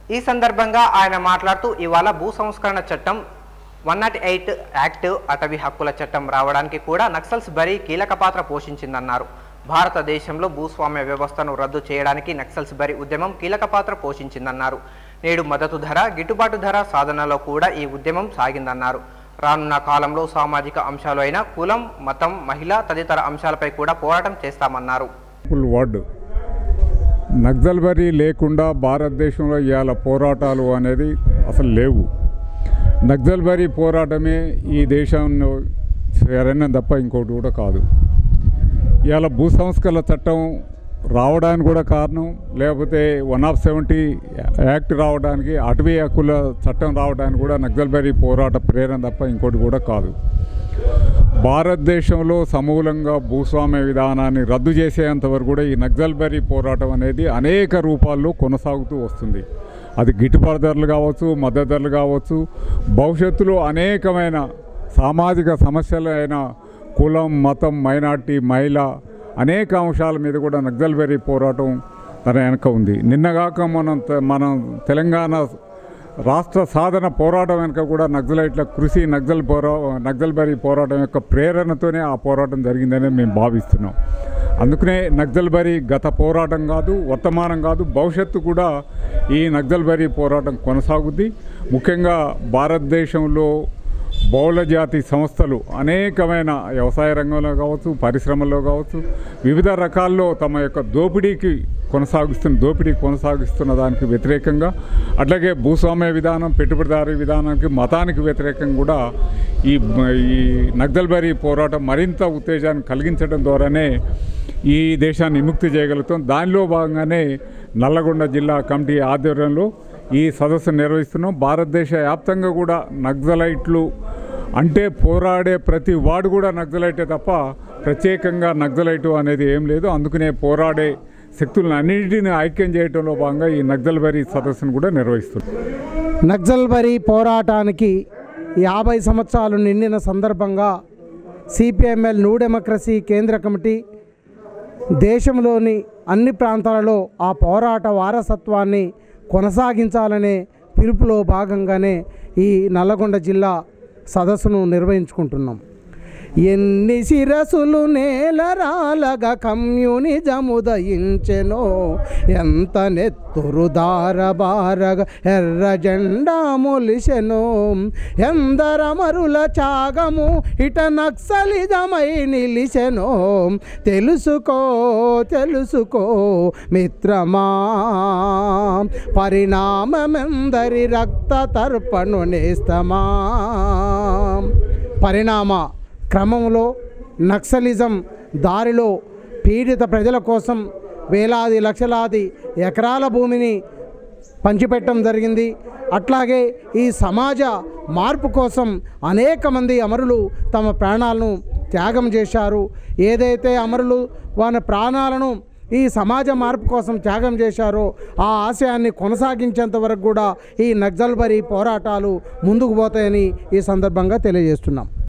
ఈ సందర్భంగా ఆయన మాట్లాడుతూ ఇవాళ భూ సంస్కరణ చట్టం వన్ నాట్ ఎయిట్ యాక్ట్ అటవీ హక్కుల చట్టం రావడానికి కూడా నక్సల్స్ బరీ కీలక పాత్ర పోషించిందన్నారు భారతదేశంలో భూస్వామ్య వ్యవస్థను రద్దు చేయడానికి నక్సల్స్ బరీ ఉద్యమం కీలక పాత్ర పోషించిందన్నారు నేడు మద్దతు ధర గిట్టుబాటు ధర సాధనలో కూడా ఈ ఉద్యమం సాగిందన్నారు రానున్న కాలంలో సామాజిక అంశాలు అయిన కులం మతం మహిళ తదితర అంశాలపై కూడా పోరాటం చేస్తామన్నారు ఫుల్ వర్డ్ నక్సల్బరీ లేకుండా భారతదేశంలో ఇవాళ పోరాటాలు అనేది అసలు లేవు నక్సల్బరీ పోరాటమే ఈ దేశంలో సరైన తప్ప ఇంకోటి కూడా కాదు ఇవాళ భూ సంస్కరణ చట్టం రావడానికి కూడా కారణం లేకపోతే వన్ ఆఫ్ సెవెంటీ యాక్ట్ రావడానికి అటవీ హక్కుల చట్టం రావడానికి కూడా నక్సల్బరీ పోరాట ప్రేరణ తప్ప ఇంకోటి కూడా కాదు భారతదేశంలో సమూలంగా భూస్వామ్య విధానాన్ని రద్దు చేసేంత వరకు కూడా ఈ నక్సల్బరీ పోరాటం అనేది అనేక రూపాల్లో కొనసాగుతూ వస్తుంది అది గిట్టుబాటు ధరలు కావచ్చు మద్దతు ధరలు కావచ్చు భవిష్యత్తులో అనేకమైన సామాజిక సమస్యలు అయిన కులం మతం మైనార్టీ మహిళ అనేక అంశాల మీద కూడా నక్సల్బరీ పోరాటం తన వెనక ఉంది నిన్నగాక మనం తె- మనం తెలంగాణ రాష్ట్ర సాధన పోరాటం వెనుక కూడా నక్సలైట్ల కృషి నక్సల్ పోరా నక్సల్బరీ పోరాటం యొక్క ప్రేరణతోనే ఆ పోరాటం జరిగిందని మేము భావిస్తున్నాం అందుకనే నక్సల్బరీ గత పోరాటం కాదు వర్తమానం కాదు భవిష్యత్తు కూడా ఈ నక్సల్బరీ పోరాటం కొనసాగుద్ది ముఖ్యంగా భారతదేశంలో బహుళ జాతి సంస్థలు అనేకమైన వ్యవసాయ రంగంలో కావచ్చు పరిశ్రమల్లో కావచ్చు వివిధ రకాల్లో తమ యొక్క దోపిడీకి కొనసాగిస్తున్న దోపిడీ కొనసాగిస్తున్న దానికి వ్యతిరేకంగా అట్లాగే భూస్వామ్య విధానం పెట్టుబడిదారీ విధానానికి మతానికి వ్యతిరేకంగా కూడా ఈ ఈ నక్సల్బరీ పోరాటం మరింత ఉత్తేజాన్ని కలిగించడం ద్వారానే ఈ దేశాన్ని విముక్తి చేయగలుగుతాం దానిలో భాగంగానే నల్లగొండ జిల్లా కమిటీ ఆధ్వర్యంలో ఈ సదస్సు నిర్వహిస్తున్నాం భారతదేశ వ్యాప్తంగా కూడా నక్సలైట్లు అంటే పోరాడే ప్రతి వాడు కూడా నక్సలైటే తప్ప ప్రత్యేకంగా నక్సలైటు అనేది ఏం లేదు అందుకనే పోరాడే శక్తులను అన్నింటినీ ఐక్యం చేయడంలో భాగంగా ఈ నక్సల్బరీ సదస్సును కూడా నిర్వహిస్తున్నాం నక్సల్బరీ పోరాటానికి యాభై సంవత్సరాలు నిండిన సందర్భంగా సిపిఎంఎల్ న్యూ డెమోక్రసీ కేంద్ర కమిటీ దేశంలోని అన్ని ప్రాంతాలలో ఆ పోరాట వారసత్వాన్ని కొనసాగించాలనే పిలుపులో భాగంగానే ఈ నల్లగొండ జిల్లా సదస్సును నిర్వహించుకుంటున్నాం ఎన్ని శిరసులు నేలరాలగా కమ్యూనిజముదయించెనో ఎంత నెత్తురు దారబారగా ఎర్ర జెండా మొలిసెనో ఎందరమరుల త్యాగము ఇట నక్సలిజమై నిలిసెనో తెలుసుకో తెలుసుకో మిత్రమా పరిణామమెందరి రక్త తర్పణు నేస్తమా పరిణామ క్రమంలో నక్సలిజం దారిలో పీడిత ప్రజల కోసం వేలాది లక్షలాది ఎకరాల భూమిని పంచిపెట్టడం జరిగింది అట్లాగే ఈ సమాజ మార్పు కోసం అనేక మంది అమరులు తమ ప్రాణాలను త్యాగం చేశారు ఏదైతే అమరులు వాళ్ళ ప్రాణాలను ఈ సమాజ మార్పు కోసం త్యాగం చేశారో ఆ ఆశయాన్ని కొనసాగించేంత వరకు కూడా ఈ నక్సల్బరీ పోరాటాలు ముందుకు పోతాయని ఈ సందర్భంగా తెలియజేస్తున్నాం